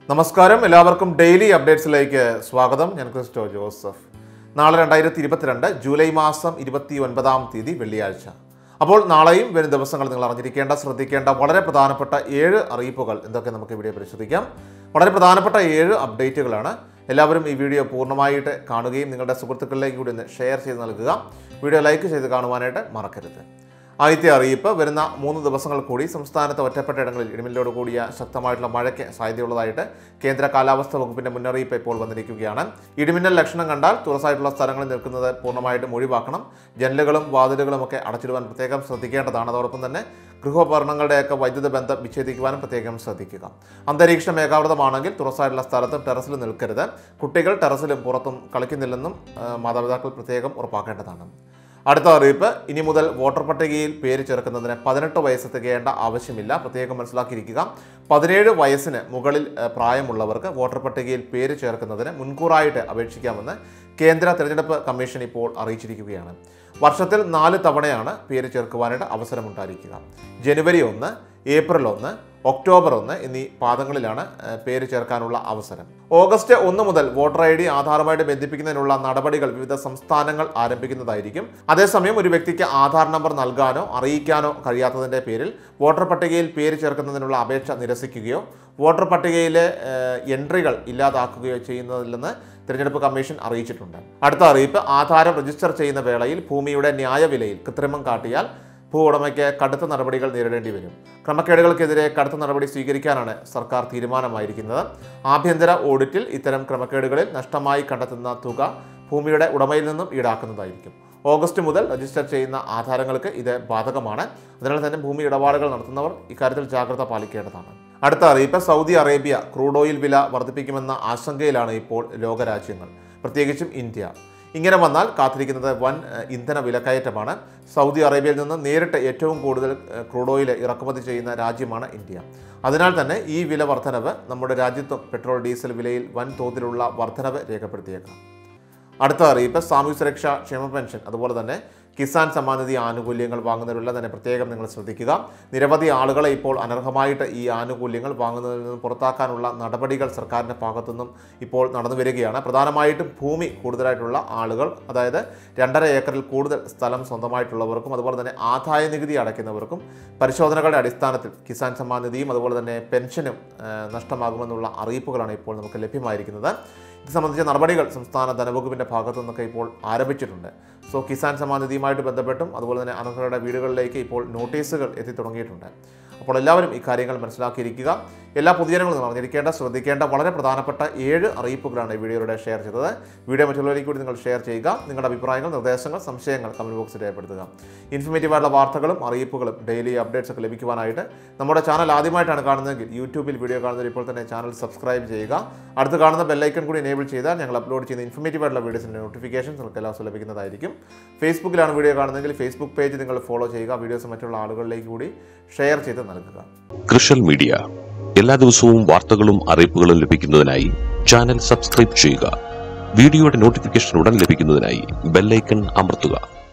നമസ്കാരം എല്ലാവർക്കും ഡെയിലി അപ്ഡേറ്റ്സിലേക്ക് സ്വാഗതം ഞാൻ ക്രിസ്റ്റോ ജോസഫ് നാളെ രണ്ടായിരത്തി ഇരുപത്തിരണ്ട് ജൂലൈ മാസം ഇരുപത്തി ഒൻപതാം തീയതി വെള്ളിയാഴ്ച അപ്പോൾ നാളെയും വരും ദിവസങ്ങൾ നിങ്ങൾ അറിഞ്ഞിരിക്കേണ്ട ശ്രദ്ധിക്കേണ്ട വളരെ പ്രധാനപ്പെട്ട ഏഴ് അറിയിപ്പുകൾ എന്തൊക്കെ നമുക്ക് ഇവിടെ പരിശോധിക്കാം വളരെ പ്രധാനപ്പെട്ട ഏഴ് അപ്ഡേറ്റുകളാണ് എല്ലാവരും ഈ വീഡിയോ പൂർണ്ണമായിട്ട് കാണുകയും നിങ്ങളുടെ സുഹൃത്തുക്കളിലേക്ക് കൂടി ഒന്ന് ഷെയർ ചെയ്ത് നൽകുക വീഡിയോ ലൈക്ക് ചെയ്ത് കാണുവാനായിട്ട് മറക്കരുത് ആദ്യത്തെ അറിയിപ്പ് വരുന്ന മൂന്ന് ദിവസങ്ങൾ കൂടി സംസ്ഥാനത്ത് ഒറ്റപ്പെട്ട ഇടങ്ങളിൽ ഇടിമിന്നലോട് കൂടിയ ശക്തമായിട്ടുള്ള മഴയ്ക്ക് സാധ്യതയുള്ളതായിട്ട് കേന്ദ്ര കാലാവസ്ഥാ വകുപ്പിന്റെ മുന്നറിയിപ്പ് ഇപ്പോൾ വന്നിരിക്കുകയാണ് ഇടിമിന്നൽ ലക്ഷണം കണ്ടാൽ തുറസായിട്ടുള്ള സ്ഥലങ്ങളിൽ നിൽക്കുന്നത് പൂർണ്ണമായിട്ടും ഒഴിവാക്കണം ജനലുകളും വാതിലുകളും ഒക്കെ അടച്ചിടുവാൻ പ്രത്യേകം ശ്രദ്ധിക്കേണ്ടതാണ് അതോടൊപ്പം തന്നെ ഗൃഹോപകരണങ്ങളുടെയൊക്കെ വൈദ്യുത ബന്ധം വിച്ഛേദിക്കുവാനും പ്രത്യേകം ശ്രദ്ധിക്കുക അന്തരീക്ഷം ഏകാവൃതമാണെങ്കിൽ തുറസായിട്ടുള്ള സ്ഥലത്തും ടെറസിൽ നിൽക്കരുത് കുട്ടികൾ ടെറസിലും പുറത്തും കളിക്കുന്നില്ലെന്നും ആ, മാതാപിതാക്കൾ പ്രത്യേകം ഉറപ്പാക്കേണ്ടതാണ് അടുത്ത അറിയിപ്പ് ഇനി മുതൽ വോട്ടർ പട്ടികയിൽ പേര് ചേർക്കുന്നതിന് പതിനെട്ട് വയസ്സ് തികയേണ്ട ആവശ്യമില്ല പ്രത്യേകം മനസ്സിലാക്കിയിരിക്കുക പതിനേഴ് വയസ്സിന് മുകളിൽ ഏഹ്, പ്രായമുള്ളവർക്ക് വോട്ടർ പട്ടികയിൽ പേര് ചേർക്കുന്നതിന് മുൻകൂറായിട്ട് അപേക്ഷിക്കാമെന്ന് കേന്ദ്ര തിരഞ്ഞെടുപ്പ് കമ്മീഷൻ ഇപ്പോൾ അറിയിച്ചിരിക്കുകയാണ് വർഷത്തിൽ നാല് തവണയാണ് പേര് ചേർക്കുവാനായിട്ട് അവസരമുണ്ടായിരിക്കുക ജനുവരി ഒന്ന് ഏപ്രിൽ ഒന്ന് ഒക്ടോബർ ഒന്ന് എന്നീ പാദങ്ങളിലാണ് ഏഹ്, പേര് ചേർക്കാനുള്ള അവസരം ഓഗസ്റ്റ് ഒന്ന് മുതൽ വോട്ടർ ഐ ഡി ആധാറുമായിട്ട് ബന്ധിപ്പിക്കുന്നതിനുള്ള നടപടികൾ വിവിധ സംസ്ഥാനങ്ങൾ ആരംഭിക്കുന്നതായിരിക്കും അതേസമയം ഒരു വ്യക്തിക്ക് ആധാർ നമ്പർ നൽകാനോ അറിയിക്കാനോ കഴിയാത്തതിൻ്റെ പേരിൽ വോട്ടർ പട്ടികയിൽ പേര് ചേർക്കുന്നതിനുള്ള അപേക്ഷ നിരസിക്കുകയോ വോട്ടർ പട്ടികയിലെ ഏഹ്, എൻട്രികൾ ഇല്ലാതാക്കുകയോ ചെയ്യുന്നതില്ലെന്ന് തിരഞ്ഞെടുപ്പ് കമ്മീഷൻ അറിയിച്ചിട്ടുണ്ട് അടുത്ത അറിയിപ്പ് ആധാരം രജിസ്റ്റർ ചെയ്യുന്ന വേളയിൽ ഭൂമിയുടെ ന്യായവിലയിൽ കൃത്രിമം കാട്ടിയാൽ ഭൂ ഉടമയ്ക്ക് കടുത്ത നടപടികൾ നേരിടേണ്ടി വരും ക്രമക്കേടുകൾക്കെതിരെ കടുത്ത നടപടി സ്വീകരിക്കാനാണ് സർക്കാർ തീരുമാനമായിരിക്കുന്നത് ആഭ്യന്തര ഓഡിറ്റിൽ ഇത്തരം ക്രമക്കേടുകളിൽ നഷ്ടമായി കണ്ടെത്തുന്ന തുക ഭൂമിയുടെ ഉടമയിൽ നിന്നും ഈടാക്കുന്നതായിരിക്കും ഓഗസ്റ്റ് മുതൽ രജിസ്റ്റർ ചെയ്യുന്ന ആധാരങ്ങൾക്ക് ഇത് ബാധകമാണ് അതിനാൽ തന്നെ ഭൂമി ഇടപാടുകൾ നടത്തുന്നവർ ഇക്കാര്യത്തിൽ ജാഗ്രത പാലിക്കേണ്ടതാണ് അടുത്ത അറിയിപ്പ് സൗദി അറേബ്യ ക്രൂഡ് ഓയിൽ വില വർദ്ധിപ്പിക്കുമെന്ന ആശങ്കയിലാണ് ഇപ്പോൾ ലോകരാജ്യങ്ങൾ പ്രത്യേകിച്ചും ഇന്ത്യ ഇങ്ങനെ വന്നാൽ കാത്തിരിക്കുന്നത് വൻ ഏഹ്, ഇന്ധന വിലക്കയറ്റമാണ് സൗദി അറേബ്യയിൽ നിന്ന് നേരിട്ട് ഏറ്റവും കൂടുതൽ ഏഹ്, ക്രൂഡ് ഓയിൽ ഇറക്കുമതി ചെയ്യുന്ന രാജ്യമാണ് ഇന്ത്യ അതിനാൽ തന്നെ ഈ വില വർധനവ് നമ്മുടെ രാജ്യത്തും പെട്രോൾ ഡീസൽ വിലയിൽ വൻ തോതിലുള്ള വർധനവ് രേഖപ്പെടുത്തിയേക്കാം അടുത്ത അറിയിപ്പ് സാമൂഹ്യ സുരക്ഷ ക്ഷേമ പെൻഷൻ അതുപോലെ തന്നെ കിസാൻ സമ്മാൻ നിധി ആനുകൂല്യങ്ങൾ വാങ്ങുന്നവരെല്ലാം തന്നെ പ്രത്യേകം നിങ്ങൾ ശ്രദ്ധിക്കുക നിരവധി ആളുകളെ ഇപ്പോൾ അനർഹമായിട്ട് ഈ ആനുകൂല്യങ്ങൾ വാങ്ങുന്നതിൽ നിന്ന് പുറത്താക്കാനുള്ള നടപടികൾ സർക്കാരിൻ്റെ ഭാഗത്തുനിന്നും ഇപ്പോൾ നടന്നു വരികയാണ് പ്രധാനമായിട്ടും ഭൂമി കൂടുതലായിട്ടുള്ള ആളുകൾ അതായത് രണ്ടര ഏക്കറിൽ കൂടുതൽ സ്ഥലം സ്വന്തമായിട്ടുള്ളവർക്കും അതുപോലെ തന്നെ ആദായ നികുതി അടയ്ക്കുന്നവർക്കും പരിശോധനകളുടെ അടിസ്ഥാനത്തിൽ കിസാൻ സമ്മാൻ നിധിയും അതുപോലെ തന്നെ പെൻഷനും ആ, നഷ്ടമാകുമെന്നുള്ള അറിയിപ്പുകളാണ് ഇപ്പോൾ നമുക്ക് ലഭ്യമായിരിക്കുന്നത് ഇത് സംബന്ധിച്ച നടപടികൾ സംസ്ഥാന ധനവകുപ്പിന്റെ ഭാഗത്തു നിന്നൊക്കെ ഇപ്പോൾ ആരംഭിച്ചിട്ടുണ്ട് സോ കിസാൻ സമ്മാൻ നിധിയുമായിട്ട് ബന്ധപ്പെട്ടും അതുപോലെ തന്നെ അനർഹരുടെ വീടുകളിലേക്ക് ഇപ്പോൾ നോട്ടീസുകൾ എത്തി തുടങ്ങിയിട്ടുണ്ട് അപ്പോൾ എല്ലാവരും ഈ കാര്യങ്ങൾ മനസ്സിലാക്കിയിരിക്കുക എല്ലാ പൊതുജനങ്ങളും നിങ്ങൾ അറിഞ്ഞിരിക്കേണ്ട ശ്രദ്ധിക്കേണ്ട വളരെ പ്രധാനപ്പെട്ട ഏഴ് അറിയിപ്പുകളാണ് ഈ വീഡിയോയുടെ ഷെയർ ചെയ്തത് വീഡിയോ മറ്റുള്ളവരിലേക്ക് കൂടി നിങ്ങൾ ഷെയർ ചെയ്യുക നിങ്ങളുടെ അഭിപ്രായങ്ങൾ നിർദ്ദേശങ്ങൾ സംശയങ്ങൾ കമൻറ്റ് ബോക്സിൽ രേഖപ്പെടുത്തുക ഇൻഫർമേറ്റീവ് ആയിട്ടുള്ള വാർത്തകളും അറിയിപ്പുകളും ഡെയിലി അപ്ഡേറ്റ്സ് ഒക്കെ ലഭിക്കുവാനായിട്ട് നമ്മുടെ ചാനൽ ആദ്യമായിട്ടാണ് കാണുന്നതെങ്കിൽ യൂട്യൂബിൽ വീഡിയോ കാണുന്നവർ ഇപ്പോൾ തന്നെ ചാനൽ സബ്സ്ക്രൈബ് ചെയ്യുക അടുത്ത് കാണുന്ന ബെല്ലൈക്കൺ കൂടി എനേബിൾ ചെയ്താൽ ഞങ്ങൾ അപ്ലോഡ് ചെയ്യുന്ന ഇൻഫർമേറ്റീവ് ആയിട്ടുള്ള വീഡിയോസിൻ്റെ നോട്ടിഫിക്കേഷൻ നിങ്ങൾക്ക് എല്ലാ ദിവസവും ലഭിക്കുന്നതായിരിക്കും ഫേസ്ബുക്കിലാണ് വീഡിയോ കാണുന്നതെങ്കിൽ ഫേസ്ബുക്ക് പേജ് നിങ്ങൾ ഫോളോ ചെയ്യുക വീഡിയോസ് മറ്റുള്ള ആളുകളിലേക്ക് കൂടി ഷെയർ ചെയ്ത് നൽകുക കൃഷൽ മീഡിയ എല്ലാ ദിവസവും വാർത്തകളും അറിയിപ്പുകളും ലഭിക്കുന്നതിനായി ചാനൽ സബ്സ്ക്രൈബ് ചെയ്യുക വീഡിയോയുടെ നോട്ടിഫിക്കേഷൻ ഉടൻ ലഭിക്കുന്നതിനായി ബെല്ലൈക്കൺ അമർത്തുക